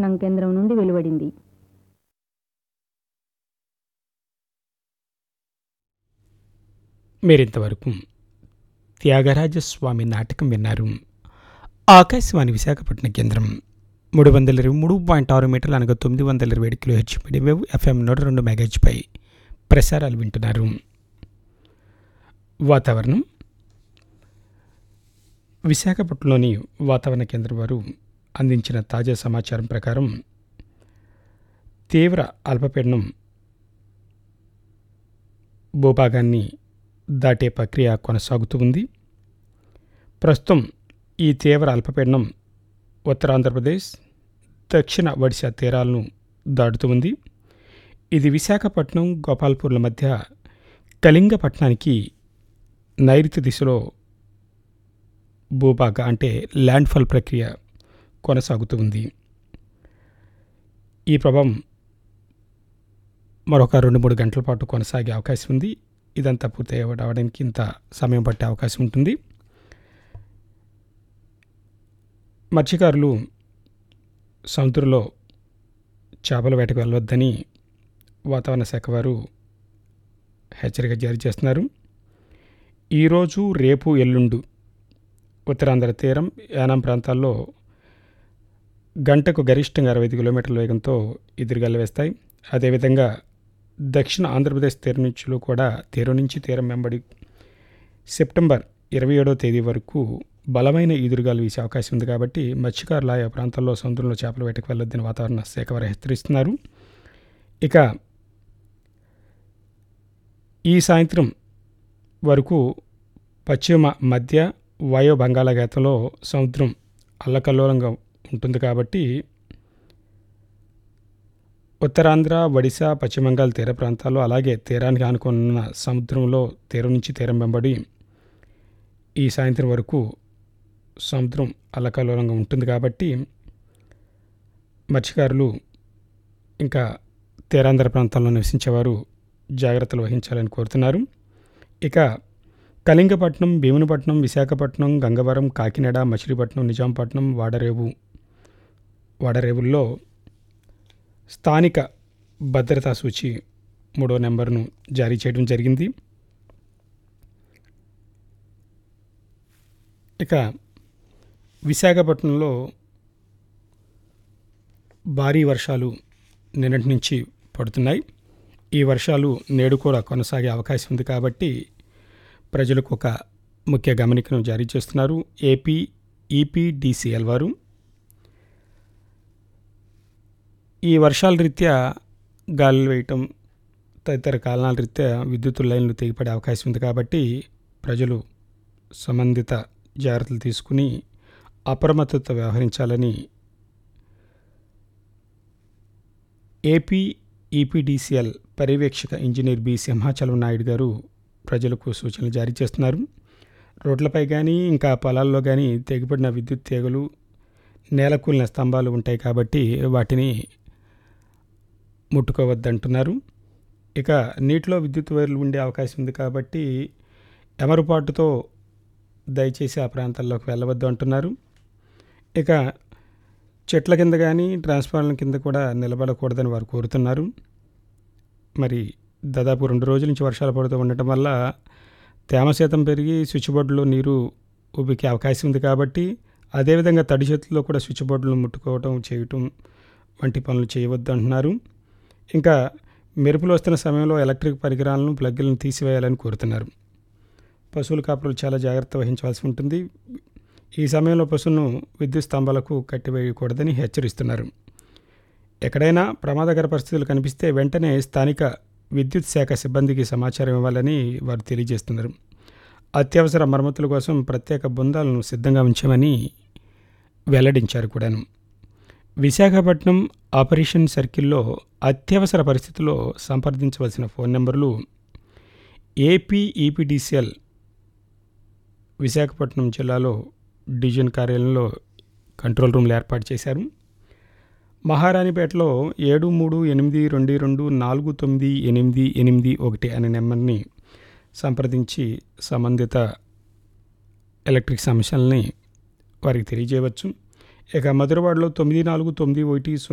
విశాఖపట్నం కేంద్రం నుండి వెలువడింది మీరింతవరకు త్యాగరాజస్వామి నాటకం విన్నారు ఆకాశవాణి విశాఖపట్నం కేంద్రం మూడు వందల ఇరవై మూడు పాయింట్ ఆరు మీటర్లు అనగా తొమ్మిది వందల ఇరవై ఏడు కిలో హెచ్ వేవ్ ఎఫ్ఎం నూట రెండు మెగాహెచ్పై ప్రసారాలు వింటున్నారు వాతావరణం విశాఖపట్నంలోని వాతావరణ కేంద్రం వారు అందించిన తాజా సమాచారం ప్రకారం తీవ్ర అల్పపీడనం భూభాగాన్ని దాటే ప్రక్రియ కొనసాగుతూ ఉంది ప్రస్తుతం ఈ తీవ్ర అల్పపీడనం ఉత్తరాంధ్రప్రదేశ్ దక్షిణ ఒడిశా తీరాలను దాటుతూ ఉంది ఇది విశాఖపట్నం గోపాల్పూర్ల మధ్య కళింగపట్నానికి నైరుతి దిశలో భూభాగ అంటే ల్యాండ్ఫాల్ ప్రక్రియ కొనసాగుతూ ఉంది ఈ ప్రభావం మరొక రెండు మూడు గంటల పాటు కొనసాగే అవకాశం ఉంది ఇదంతా పూర్తి అవడానికి ఇంత సమయం పట్టే అవకాశం ఉంటుంది మత్స్యకారులు సముద్రంలో చేపల వేటకు వెళ్ళవద్దని వాతావరణ శాఖ వారు హెచ్చరిక జారీ చేస్తున్నారు ఈరోజు రేపు ఎల్లుండు ఉత్తరాంధ్ర తీరం యానాం ప్రాంతాల్లో గంటకు గరిష్టంగా అరవై ఐదు కిలోమీటర్ల వేగంతో ఎదురుగాలు వేస్తాయి అదేవిధంగా దక్షిణ ఆంధ్రప్రదేశ్ తీరం నుంచి కూడా తీరం నుంచి తీరం వెంబడి సెప్టెంబర్ ఇరవై ఏడో తేదీ వరకు బలమైన ఈదురుగాలు వీసే అవకాశం ఉంది కాబట్టి మత్స్యకారులు ఆయా ప్రాంతాల్లో సముద్రంలో చేపల వేటకు వెళ్ళొద్దని వాతావరణ శాఖ వారు హెచ్చరిస్తున్నారు ఇక ఈ సాయంత్రం వరకు పశ్చిమ మధ్య వాయు బంగాళాఖాతంలో సముద్రం అల్లకల్లోలంగా ఉంటుంది కాబట్టి ఉత్తరాంధ్ర ఒడిశా పశ్చిమ బెంగాల్ తీర ప్రాంతాల్లో అలాగే తీరానికి ఆనుకున్న సముద్రంలో తీరం నుంచి తీరం వెంబడి ఈ సాయంత్రం వరకు సముద్రం అల్లకల్లోలంగా ఉంటుంది కాబట్టి మత్స్యకారులు ఇంకా తీరాంధ్ర ప్రాంతాల్లో నివసించేవారు జాగ్రత్తలు వహించాలని కోరుతున్నారు ఇక కళింగపట్నం భీమునిపట్నం విశాఖపట్నం గంగవరం కాకినాడ మచిలీపట్నం నిజాంపట్నం వాడరేవు వాడరేవుల్లో స్థానిక భద్రతా సూచి మూడో నెంబర్ను జారీ చేయడం జరిగింది ఇక విశాఖపట్నంలో భారీ వర్షాలు నిన్నటి నుంచి పడుతున్నాయి ఈ వర్షాలు నేడు కూడా కొనసాగే అవకాశం ఉంది కాబట్టి ప్రజలకు ఒక ముఖ్య గమనికను జారీ చేస్తున్నారు ఏపీ ఈపీడీసీఎల్ వారు ఈ వర్షాల రీత్యా గాలులు వేయటం తదితర కారణాల రీత్యా విద్యుత్ లైన్లు తెగిపడే అవకాశం ఉంది కాబట్టి ప్రజలు సంబంధిత జాగ్రత్తలు తీసుకుని అప్రమత్తతో వ్యవహరించాలని ఏపీ ఈపీడీసీఎల్ పర్యవేక్షక ఇంజనీర్ బి సింహాచలం నాయుడు గారు ప్రజలకు సూచనలు జారీ చేస్తున్నారు రోడ్లపై కానీ ఇంకా పొలాల్లో కానీ తెగిపడిన విద్యుత్ తీగలు నేలకూలిన స్తంభాలు ఉంటాయి కాబట్టి వాటిని ముట్టుకోవద్దంటున్నారు ఇక నీటిలో విద్యుత్ వైర్లు ఉండే అవకాశం ఉంది కాబట్టి ఎమరుపాటుతో దయచేసి ఆ ప్రాంతాల్లోకి వెళ్ళవద్దు అంటున్నారు ఇక చెట్ల కింద కానీ ట్రాన్స్ఫార్మర్ల కింద కూడా నిలబడకూడదని వారు కోరుతున్నారు మరి దాదాపు రెండు రోజుల నుంచి వర్షాలు పడుతూ ఉండటం వల్ల తేమ శాతం పెరిగి స్విచ్ బోర్డులో నీరు ఉబికే అవకాశం ఉంది కాబట్టి అదేవిధంగా తడి చేతుల్లో కూడా స్విచ్ బోర్డులను ముట్టుకోవటం చేయటం వంటి పనులు చేయవద్దు అంటున్నారు ఇంకా మెరుపులు వస్తున్న సమయంలో ఎలక్ట్రిక్ పరికరాలను ప్లగ్లను తీసివేయాలని కోరుతున్నారు పశువుల కాపులు చాలా జాగ్రత్త వహించవలసి ఉంటుంది ఈ సమయంలో పశువులను విద్యుత్ స్తంభాలకు కట్టివేయకూడదని హెచ్చరిస్తున్నారు ఎక్కడైనా ప్రమాదకర పరిస్థితులు కనిపిస్తే వెంటనే స్థానిక విద్యుత్ శాఖ సిబ్బందికి సమాచారం ఇవ్వాలని వారు తెలియజేస్తున్నారు అత్యవసర మరమ్మతుల కోసం ప్రత్యేక బృందాలను సిద్ధంగా ఉంచామని వెల్లడించారు కూడాను విశాఖపట్నం ఆపరేషన్ సర్కిల్లో అత్యవసర పరిస్థితుల్లో సంప్రదించవలసిన ఫోన్ నెంబర్లు ఏపీ ఈపీడీసీఎల్ విశాఖపట్నం జిల్లాలో డివిజన్ కార్యాలయంలో కంట్రోల్ రూమ్లు ఏర్పాటు చేశారు మహారాణిపేటలో ఏడు మూడు ఎనిమిది రెండు రెండు నాలుగు తొమ్మిది ఎనిమిది ఎనిమిది ఒకటి అనే నెంబర్ని సంప్రదించి సంబంధిత ఎలక్ట్రిక్ సమస్యల్ని వారికి తెలియజేయవచ్చు ఇక మధురవాడలో తొమ్మిది నాలుగు తొమ్మిది ఒకటి